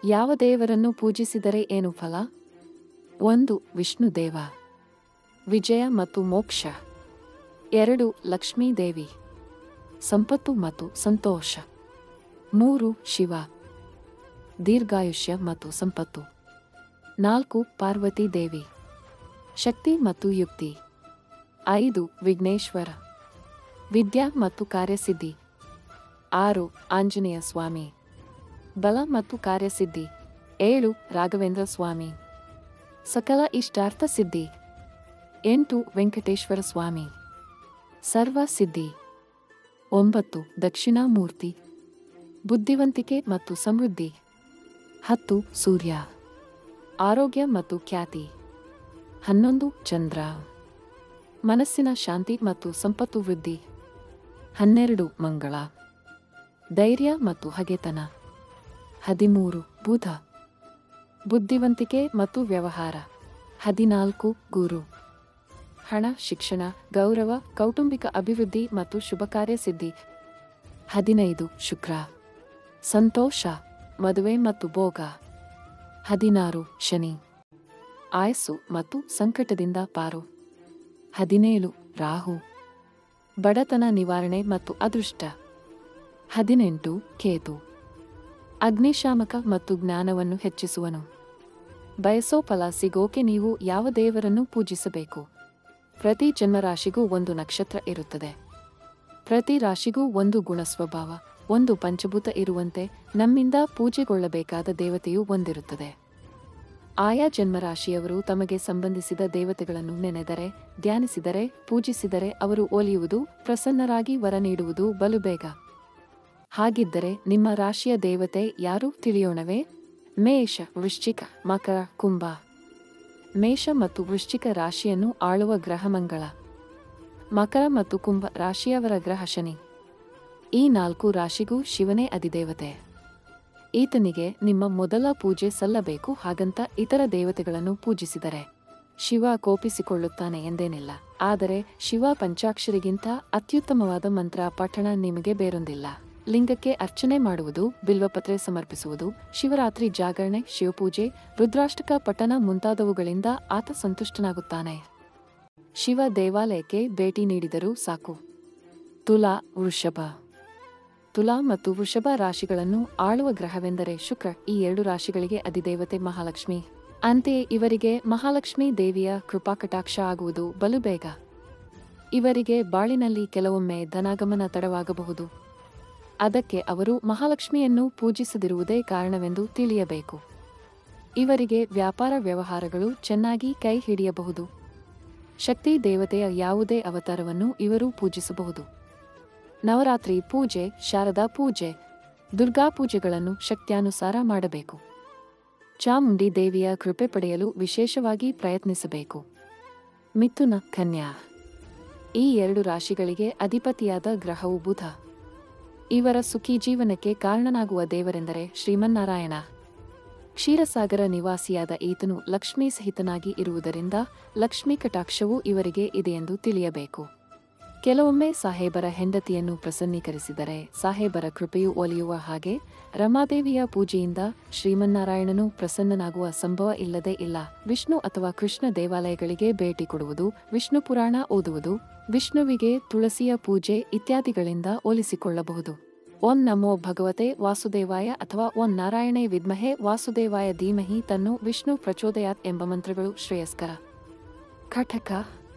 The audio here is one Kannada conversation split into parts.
ಯಾವ ದೇವರನ್ನು ಪೂಜಿಸಿದರೆ ಏನು ಫಲ ಒಂದು ವಿಷ್ಣು ದೇವ ವಿಜಯ ಮತ್ತು ಮೋಕ್ಷ ಎರಡು ಲಕ್ಷ್ಮೀ ದೇವಿ ಸಂಪತ್ತು ಮತ್ತು ಸಂತೋಷ ಮೂರು ಶಿವ ದೀರ್ಘಾಯುಷ್ಯ ಮತ್ತು ಸಂಪತ್ತು ನಾಲ್ಕು ಪಾರ್ವತಿ ದೇವಿ ಶಕ್ತಿ ಮತ್ತು ಯುಕ್ತಿ ಐದು ವಿಘ್ನೇಶ್ವರ ವಿದ್ಯಾ ಮತ್ತು ಕಾರ್ಯಸಿದ್ಧಿ ಆರು ಆಂಜನೇಯ ಸ್ವಾಮಿ ಬಲ ಮತ್ತು ಕಾರ್ಯಸಿದ್ಧಿ ಏಳು ರಾಘವೇಂದ್ರ ಸ್ವಾಮಿ ಸಕಲ ಇಷ್ಟಾರ್ಥ ಸಿದ್ಧಿ ಎಂಟು ವೆಂಕಟೇಶ್ವರ ಸ್ವಾಮಿ ಸರ್ವ ಸಿದ್ಧಿ ಒಂಬತ್ತು ದಕ್ಷಿಣಾಮೂರ್ತಿ ಬುದ್ಧಿವಂತಿಕೆ ಮತ್ತು ಸಮೃದ್ಧಿ ಹತ್ತು ಸೂರ್ಯ ಆರೋಗ್ಯ ಮತ್ತು ಖ್ಯಾತಿ ಹನ್ನೊಂದು ಚಂದ್ರ ಮನಸ್ಸಿನ ಶಾಂತಿ ಮತ್ತು ಸಂಪತ್ತು ವೃದ್ಧಿ ಹನ್ನೆರಡು ಮಂಗಳ ಧೈರ್ಯ ಮತ್ತು ಹಗೆತನ ಹದಿಮೂರು ಬುಧ ಬುದ್ಧಿವಂತಿಕೆ ಮತ್ತು ವ್ಯವಹಾರ ಹದಿನಾಲ್ಕು ಗುರು ಹಣ ಶಿಕ್ಷಣ ಗೌರವ ಕೌಟುಂಬಿಕ ಅಭಿವೃದ್ಧಿ ಮತ್ತು ಶುಭ ಕಾರ್ಯ ಸಿದ್ಧಿ ಹದಿನೈದು ಶುಕ್ರ ಸಂತೋಷ ಮದುವೆ ಮತ್ತು ಭೋಗ ಹದಿನಾರು ಶನಿ ಆಯಸ್ಸು ಮತ್ತು ಸಂಕಟದಿಂದ ಪಾರು ಹದಿನೇಳು ರಾಹು ಬಡತನ ನಿವಾರಣೆ ಮತ್ತು ಅದೃಷ್ಟ ಹದಿನೆಂಟು ಕೇತು ಅಗ್ನಿಶಾಮಕ ಮತ್ತು ಜ್ಞಾನವನ್ನು ಹೆಚ್ಚಿಸುವನು ಬಯಸೋ ಫಲ ಸಿಗೋಕೆ ನೀವು ಯಾವ ದೇವರನ್ನು ಪೂಜಿಸಬೇಕು ಪ್ರತಿ ಜನ್ಮರಾಶಿಗೂ ಒಂದು ನಕ್ಷತ್ರ ಇರುತ್ತದೆ ಪ್ರತಿ ರಾಶಿಗೂ ಒಂದು ಗುಣ ಸ್ವಭಾವ ಒಂದು ಪಂಚಭೂತ ಇರುವಂತೆ ನಮ್ಮಿಂದ ಪೂಜೆಗೊಳ್ಳಬೇಕಾದ ದೇವತೆಯು ಒಂದಿರುತ್ತದೆ ಆಯಾ ಜನ್ಮರಾಶಿಯವರು ತಮಗೆ ಸಂಬಂಧಿಸಿದ ದೇವತೆಗಳನ್ನು ನೆನೆದರೆ ಧ್ಯಾನಿಸಿದರೆ ಪೂಜಿಸಿದರೆ ಅವರು ಒಲಿಯುವುದು ಪ್ರಸನ್ನರಾಗಿ ವರ ನೀಡುವುದು ಬಲು ಬೇಗ ಹಾಗಿದ್ದರೆ ನಿಮ್ಮ ರಾಶಿಯ ದೇವತೆ ಯಾರು ತಿಳಿಯೋಣವೇ ಮೇಷ ವೃಶ್ಚಿಕ ಮಕರ ಕುಂಭ ಮೇಷ ಮತ್ತು ವೃಶ್ಚಿಕ ರಾಶಿಯನ್ನು ಆಳುವ ಗ್ರಹ ಮಂಗಳ ಮಕರ ಮತ್ತು ಕುಂಭ ರಾಶಿಯವರ ಗ್ರಹ ಶನಿ ಈ ನಾಲ್ಕು ರಾಶಿಗೂ ಶಿವನೇ ಅಧಿದೇವತೆ ಈತನಿಗೆ ನಿಮ್ಮ ಮೊದಲ ಪೂಜೆ ಸಲ್ಲಬೇಕು ಹಾಗಂತ ಇತರ ದೇವತೆಗಳನ್ನು ಪೂಜಿಸಿದರೆ ಶಿವ ಕೋಪಿಸಿಕೊಳ್ಳುತ್ತಾನೆ ಎಂದೇನಿಲ್ಲ ಆದರೆ ಶಿವ ಪಂಚಾಕ್ಷರಿಗಿಂತ ಅತ್ಯುತ್ತಮವಾದ ಮಂತ್ರ ಪಠಣ ನಿಮಗೆ ಬೇರೊಂದಿಲ್ಲ ಲಿಂಗಕ್ಕೆ ಅರ್ಚನೆ ಮಾಡುವುದು ಬಿಲ್ವಪತ್ರೆ ಸಮರ್ಪಿಸುವುದು ಶಿವರಾತ್ರಿ ಜಾಗರಣೆ ಶಿವಪೂಜೆ ರುದ್ರಾಷ್ಟಕ ಪಠನ ಮುಂತಾದವುಗಳಿಂದ ಆತ ಸಂತುಷ್ಟನಾಗುತ್ತಾನೆ ಶಿವ ದೇವಾಲಯಕ್ಕೆ ಭೇಟಿ ನೀಡಿದರೂ ಸಾಕು ತುಲಾ ವೃಷಭ ತುಲಾ ಮತ್ತು ವೃಷಭ ರಾಶಿಗಳನ್ನು ಆಳುವ ಗ್ರಹವೆಂದರೆ ಶುಕ್ರ ಈ ಎರಡು ರಾಶಿಗಳಿಗೆ ಅಧಿದೇವತೆ ಮಹಾಲಕ್ಷ್ಮಿ ಅಂತೆಯೇ ಇವರಿಗೆ ಮಹಾಲಕ್ಷ್ಮಿ ದೇವಿಯ ಕೃಪಾಕಟಾಕ್ಷ ಆಗುವುದು ಬಲು ಬೇಗ ಇವರಿಗೆ ಬಾಳಿನಲ್ಲಿ ಕೆಲವೊಮ್ಮೆ ಧನಾಗಮನ ತಡವಾಗಬಹುದು ಅದಕ್ಕೆ ಅವರು ಮಹಾಲಕ್ಷ್ಮಿಯನ್ನು ಪೂಜಿಸದಿರುವುದೇ ಕಾರಣವೆಂದು ತಿಳಿಯಬೇಕು ಇವರಿಗೆ ವ್ಯಾಪಾರ ವ್ಯವಹಾರಗಳು ಚೆನ್ನಾಗಿ ಕೈ ಹಿಡಿಯಬಹುದು ಶಕ್ತಿ ದೇವತೆಯ ಯಾವುದೇ ಅವತಾರವನ್ನು ಇವರು ಪೂಜಿಸಬಹುದು ನವರಾತ್ರಿ ಪೂಜೆ ಶಾರದಾ ಪೂಜೆ ದುರ್ಗಾ ಪೂಜೆಗಳನ್ನು ಶಕ್ತ್ಯಾನುಸಾರ ಮಾಡಬೇಕು ಚಾಮುಂಡಿ ದೇವಿಯ ಕೃಪೆ ಪಡೆಯಲು ವಿಶೇಷವಾಗಿ ಪ್ರಯತ್ನಿಸಬೇಕು ಮಿಥುನ ಕನ್ಯಾ ಈ ಎರಡು ರಾಶಿಗಳಿಗೆ ಅಧಿಪತಿಯಾದ ಗ್ರಹವು ಬುಧ ಇವರ ಸುಖಿ ಜೀವನಕ್ಕೆ ಕಾರಣನಾಗುವ ದೇವರೆಂದರೆ ಶ್ರೀಮನ್ನಾರಾಯಣ ಕ್ಷೀರಸಾಗರ ನಿವಾಸಿಯಾದ ಈತನು ಲಕ್ಷ್ಮೀ ಸಹಿತನಾಗಿ ಇರುವುದರಿಂದ ಲಕ್ಷ್ಮೀ ಕಟಾಕ್ಷವೂ ಇವರಿಗೆ ಇದೆಯೆಂದು ತಿಳಿಯಬೇಕು ಕೆಲವೊಮ್ಮೆ ಸಾಹೇಬರ ಹೆಂಡತಿಯನ್ನು ಪ್ರಸನ್ನೀಕರಿಸಿದರೆ ಸಾಹೇಬರ ಕೃಪೆಯು ಒಲಿಯುವ ಹಾಗೆ ರಮಾದೇವಿಯ ಪೂಜೆಯಿಂದ ಶ್ರೀಮನ್ನಾರಾಯಣನು ಪ್ರಸನ್ನನಾಗುವ ಸಂಭವ ಇಲ್ಲದೇ ಇಲ್ಲ ವಿಷ್ಣು ಅಥವಾ ಕೃಷ್ಣ ದೇವಾಲಯಗಳಿಗೆ ಭೇಟಿ ಕೊಡುವುದು ವಿಷ್ಣು ಪುರಾಣ ಓದುವುದು ವಿಷ್ಣುವಿಗೆ ತುಳಸಿಯ ಪೂಜೆ ಇತ್ಯಾದಿಗಳಿಂದ ಒಲಿಸಿಕೊಳ್ಳಬಹುದು ಓಂ ನಮೋ ಭಗವತೆ ವಾಸುದೇವಾಯ ಅಥವಾ ಓಂ ನಾರಾಯಣೇ ವಿದ್ಮಹೆ ವಾಸುದೇವಾಯ ಧೀಮಹಿ ತನ್ನು ವಿಷ್ಣು ಪ್ರಚೋದಯಾತ್ ಎಂಬ ಮಂತ್ರಗಳು ಶ್ರೇಯಸ್ಕರ ಕಟಕ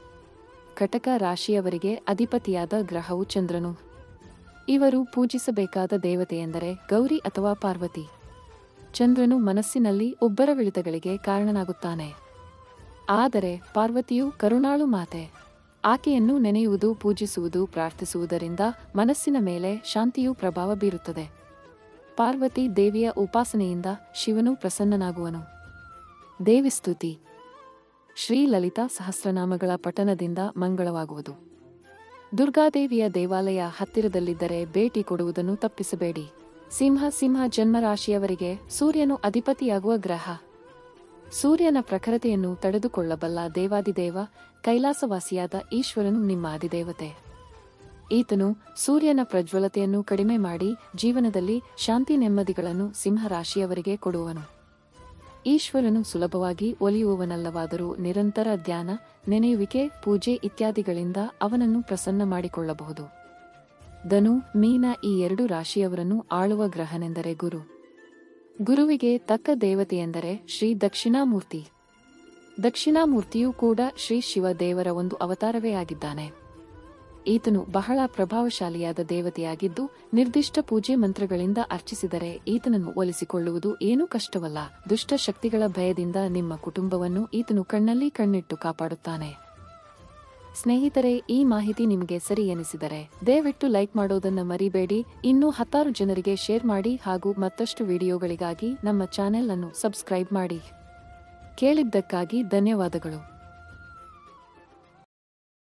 ಕಟಕ ರಾಶಿಯವರಿಗೆ ಅಧಿಪತಿಯಾದ ಗ್ರಹವು ಚಂದ್ರನು ಇವರು ಪೂಜಿಸಬೇಕಾದ ದೇವತೆಯೆಂದರೆ ಗೌರಿ ಅಥವಾ ಪಾರ್ವತಿ ಚಂದ್ರನು ಮನಸ್ಸಿನಲ್ಲಿ ಒಬ್ಬರವಿಳಿತಗಳಿಗೆ ಕಾರಣನಾಗುತ್ತಾನೆ ಆದರೆ ಪಾರ್ವತಿಯು ಕರುಣಾಳು ಮಾತೆ ಆಕೆಯನ್ನು ನೆನೆಯುವುದು ಪೂಜಿಸುವುದು ಪ್ರಾರ್ಥಿಸುವುದರಿಂದ ಮನಸ್ಸಿನ ಮೇಲೆ ಶಾಂತಿಯು ಪ್ರಭಾವ ಬೀರುತ್ತದೆ ಪಾರ್ವತಿ ದೇವಿಯ ಉಪಾಸನೆಯಿಂದ ಶಿವನು ಪ್ರಸನ್ನನಾಗುವನು ದೇವಿಸ್ತುತಿ ಶ್ರೀ ಲಲಿತಾ ಸಹಸ್ರನಾಮಗಳ ಪಠನದಿಂದ ಮಂಗಳವಾಗುವುದು ದುರ್ಗಾದೇವಿಯ ದೇವಾಲಯ ಹತ್ತಿರದಲ್ಲಿದ್ದರೆ ಭೇಟಿ ಕೊಡುವುದನ್ನು ತಪ್ಪಿಸಬೇಡಿ ಸಿಂಹ ಸಿಂಹ ಜನ್ಮರಾಶಿಯವರಿಗೆ ಸೂರ್ಯನು ಅಧಿಪತಿಯಾಗುವ ಗ್ರಹ ಸೂರ್ಯನ ಪ್ರಖರತೆಯನ್ನು ತಡೆದುಕೊಳ್ಳಬಲ್ಲ ದೇವಾದಿದೇವ ಕೈಲಾಸವಾಸಿಯಾದ ಈಶ್ವರನು ನಿಮ್ಮ ಅಧಿದೇವತೆ ಈತನು ಸೂರ್ಯನ ಪ್ರಜ್ವಲತೆಯನ್ನು ಕಡಿಮೆ ಮಾಡಿ ಜೀವನದಲ್ಲಿ ಶಾಂತಿ ನೆಮ್ಮದಿಗಳನ್ನು ಸಿಂಹರಾಶಿಯವರಿಗೆ ಕೊಡುವನು ಈಶ್ವರನು ಸುಲಭವಾಗಿ ಒಲಿಯುವವನಲ್ಲವಾದರೂ ನಿರಂತರ ಧ್ಯಾನ ನೆನೆಯುವಿಕೆ ಪೂಜೆ ಇತ್ಯಾದಿಗಳಿಂದ ಅವನನ್ನು ಪ್ರಸನ್ನ ಮಾಡಿಕೊಳ್ಳಬಹುದು ಧನು ಮೀನ ಈ ಎರಡು ರಾಶಿಯವರನ್ನು ಆಳುವ ಗ್ರಹನೆಂದರೆ ಗುರು ಗುರುವಿಗೆ ತಕ್ಕ ದೇವತೆಯೆಂದರೆ ಶ್ರೀ ದಕ್ಷಿಣಾಮೂರ್ತಿ ದಕ್ಷಿಣಾಮೂರ್ತಿಯೂ ಕೂಡ ಶ್ರೀ ಶಿವ ದೇವರ ಒಂದು ಅವತಾರವೇ ಆಗಿದ್ದಾನೆ ಈತನು ಬಹಳ ಪ್ರಭಾವಶಾಲಿಯಾದ ದೇವತೆಯಾಗಿದ್ದು ನಿರ್ದಿಷ್ಟ ಪೂಜೆ ಮಂತ್ರಗಳಿಂದ ಅರ್ಚಿಸಿದರೆ ಈತನನ್ನು ಒಲಿಸಿಕೊಳ್ಳುವುದು ಏನೂ ಕಷ್ಟವಲ್ಲ ದುಷ್ಟ ಶಕ್ತಿಗಳ ಭಯದಿಂದ ನಿಮ್ಮ ಕುಟುಂಬವನ್ನು ಈತನು ಕಣ್ಣಲ್ಲಿ ಕಣ್ಣಿಟ್ಟು ಕಾಪಾಡುತ್ತಾನೆ ಸ್ನೇಹಿತರೆ ಈ ಮಾಹಿತಿ ನಿಮಗೆ ಸರಿ ಎನಿಸಿದರೆ ದಯವಿಟ್ಟು ಲೈಕ್ ಮಾಡೋದನ್ನ ಮರಿಬೇಡಿ ಇನ್ನೂ ಹತ್ತಾರು ಜನರಿಗೆ ಶೇರ್ ಮಾಡಿ ಹಾಗೂ ಮತ್ತಷ್ಟು ವಿಡಿಯೋಗಳಿಗಾಗಿ ನಮ್ಮ ಚಾನೆಲ್ ಅನ್ನು ಸಬ್ಸ್ಕ್ರೈಬ್ ಮಾಡಿ ಕೇಳಿದ್ದಕ್ಕಾಗಿ ಧನ್ಯವಾದಗಳು